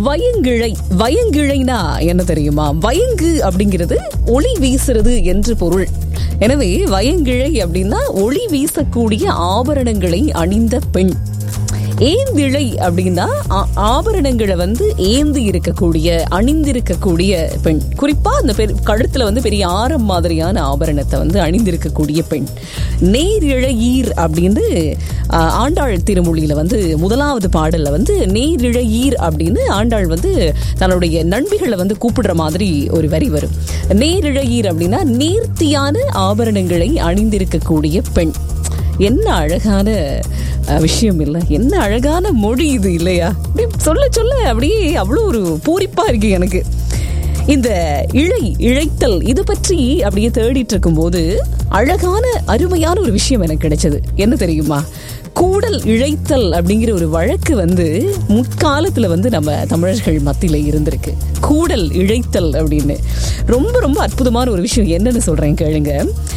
வயங்கிழை வயங்கிழைனா என்ன தெரியுமா வயங்கு அப்படிங்கிறது ஒளி வீசுறது என்று பொருள் எனவே வயங்கிழை அப்படின்னா ஒளி வீசக்கூடிய ஆபரணங்களை அணிந்த பெண் ஏந்திழை அப்படின்னா ஆ- ஆபரணங்களை வந்து ஏந்தி இருக்கக்கூடிய அணிந்திருக்கக்கூடிய பெண் குறிப்பா அந்த பெரு கழுத்துல வந்து பெரிய ஆரம் மாதிரியான ஆபரணத்தை வந்து அணிந்திருக்கக்கூடிய பெண் நேரிழையீர் அப்படின்னு ஆ, ஆண்டாள் திருமொழியில வந்து முதலாவது பாடல்ல வந்து நேரிழையீர் அப்படின்னு ஆண்டாள் வந்து தன்னுடைய நண்பிகளை வந்து கூப்பிடுற மாதிரி ஒரு வரி வரும் நேரிழையீர் அப்படின்னா நேர்த்தியான ஆபரணங்களை அணிந்திருக்கக்கூடிய பெண் என்ன அழகான அஹ், விஷயம் இல்லை என்ன அழகான மொழி இது இல்லையா அப்படி சொல்ல சொல்ல அப்படியே அவ்வளோ ஒரு பூரிப்பா இருக்கு எனக்கு இந்த இழை இழைத்தல் இது பற்றி அப்படியே தேடிட்டு இருக்கும்போது அழகான அருமையான ஒரு விஷயம் எனக்கு கிடைச்சது என்ன தெரியுமா கூடல் இழைத்தல் அப்படிங்கிற ஒரு வழக்கு வந்து முற்காலத்துல வந்து நம்ம தமிழர்கள் மத்தியில இருந்திருக்கு கூடல் இழைத்தல் அப்படின்னு ரொம்ப ரொம்ப அற்புதமான ஒரு விஷயம் என்னன்னு சொல்றேன் கேளுங்க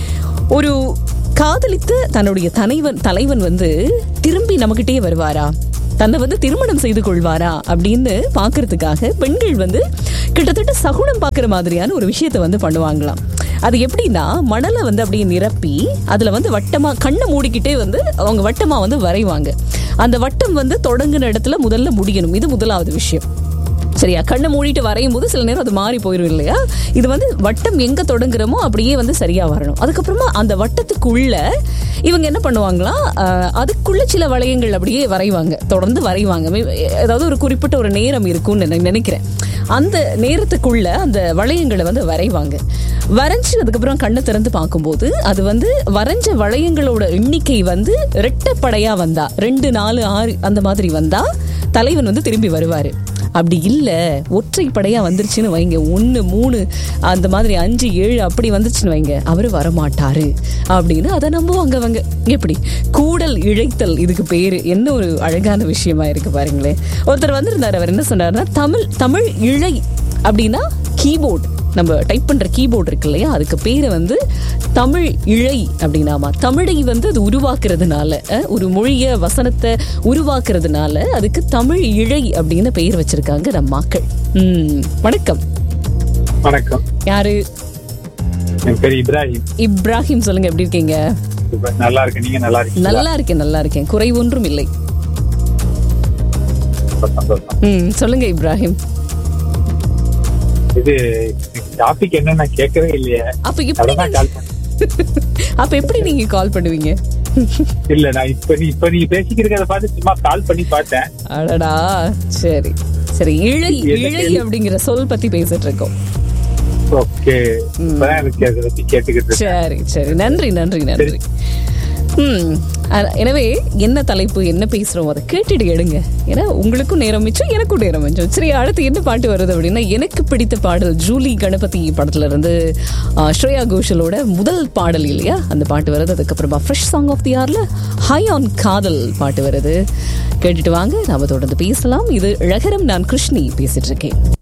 ஒரு காதலித்த தன்னுடைய தலைவன் தலைவன் வந்து திரும்பி நம்மகிட்டயே வருவாரா தன்னை வந்து திருமணம் செய்து கொள்வாரா அப்படின்னு பார்க்கறதுக்காக பெண்கள் வந்து கிட்டத்தட்ட சகுனம் பார்க்குற மாதிரியான ஒரு விஷயத்தை வந்து பண்ணுவாங்களாம் அது எப்படின்னா மணலை வந்து அப்படியே நிரப்பி அதுல வந்து வட்டமா கண்ணை மூடிக்கிட்டே வந்து அவங்க வட்டமா வந்து வரைவாங்க அந்த வட்டம் வந்து தொடங்குன இடத்துல முதல்ல முடியணும் இது முதலாவது விஷயம் சரியா கண்ணை மூடிட்டு வரையும் போது சில நேரம் அது மாறி போயிடும் இல்லையா இது வந்து வட்டம் எங்க தொடங்குறோமோ அப்படியே வந்து சரியா வரணும் அதுக்கப்புறமா அந்த வட்டத்துக்குள்ள இவங்க என்ன பண்ணுவாங்களா அஹ், அதுக்குள்ள சில வளையங்கள் அப்படியே வரைவாங்க தொடர்ந்து வரைவாங்க May- அதாவது ஒரு குறிப்பிட்ட ஒரு நேரம் இருக்கும்னு நான் நினைக்கிறேன் அந்த நேரத்துக்குள்ள அந்த வளையங்களை வந்து வரைவாங்க வரைஞ்சு அதுக்கப்புறம் கண்ணை திறந்து பார்க்கும்போது அது வந்து வரைஞ்ச வளையங்களோட எண்ணிக்கை வந்து ரெட்டப்படையா வந்தா ரெண்டு நாலு ஆறு அந்த மாதிரி வந்தா தலைவன் வந்து திரும்பி வருவாரு அப்படி இல்ல ஒற்றைப்படையா வந்துருச்சுன்னு வைங்க ஒன்னு மூணு அந்த மாதிரி அஞ்சு ஏழு அப்படி வந்துச்சுன்னு வைங்க அவரு வரமாட்டாரு அப்படின்னு அதை நம்புவாங்க அவங்க எப்படி கூடல் இழைத்தல் இதுக்கு பேரு என்ன ஒரு அழகான விஷயமா இருக்கு பாருங்களேன் ஒருத்தர் வந்திருந்தாரு அவர் என்ன சொன்னாருன்னா தமிழ் தமிழ் இழை அப்படின்னா கீபோர்டு நம்ம டைப் பண்ற கீபோர்டு இருக்கு இல்லையா அதுக்கு பேரு வந்து தமிழ் இழை அப்படின்னாமா தமிழை வந்து அது உருவாக்குறதுனால அஹ், ஒரு மொழிய வசனத்தை உருவாக்குறதுனால அதுக்கு தமிழ் இழை அப்படின்னு பெயர் வச்சிருக்காங்க நம்ம மக்கள் உம் வணக்கம் வணக்கம் யாரு என் பேர் இப்ராஹிம் இப்ராஹிம் சொல்லுங்க எப்படி இருக்கீங்க இப்ப நல்லா இருக்கேன் நீங்க நல்லா இருக்கீங்களா நல்லா இருக்கேன் நல்லா இருக்கேன் குறை ஒன்றும் இல்லை ரொம்ப சந்தோஷம் ம் சொல்லுங்க இப்ராஹிம் இது டாபிக் என்ன நான் கேட்கவே இல்லையே அப்ப எப்படி அதான் கால் பண்ணேன் அப்ப எப்படி நீங்க கால் பண்ணுவீங்க இல்ல நான் இப்ப நீ இப்ப நீ பேசிக்கிறத பார்த்து சும்மா கால் பண்ணி பார்த்தேன் அடடா சரி சரி இழை இழை அப்படிங்கிற சொல் பத்தி பேசிட்டு இருக்கோம் ஓகே இப்பதான் எனக்கு அதை பத்தி கேட்டுக்கிட்டு இருக்கேன். சரி சரி நன்றி நன்றி நன்றி ம் அ- எனவே என்ன தலைப்பு என்ன பேசுறோம் அதை கேட்டுட்டு எடுங்க ஏன்னா உங்களுக்கும் நேரம் மிச்சம் எனக்கும் நேரம் மிச்சம் சரி அடுத்து என்ன பாட்டு வருது அப்படின்னா எனக்கு பிடித்த பாடல் ஜூலி கணபதி படத்துல இருந்து ஆ, ஸ்ரேயா கோஷலோட முதல் பாடல் இல்லையா அந்த பாட்டு வருது அதுக்கப்புறமா ஃப்ரெஷ் சாங் ஆஃப் தி ஆர்ல ஹை ஆன் காதல் பாட்டு வருது கேட்டுட்டு வாங்க நாம தொடர்ந்து பேசலாம் இது ழகரம் நான் கிருஷ்ணி பேசிட்டு இருக்கேன்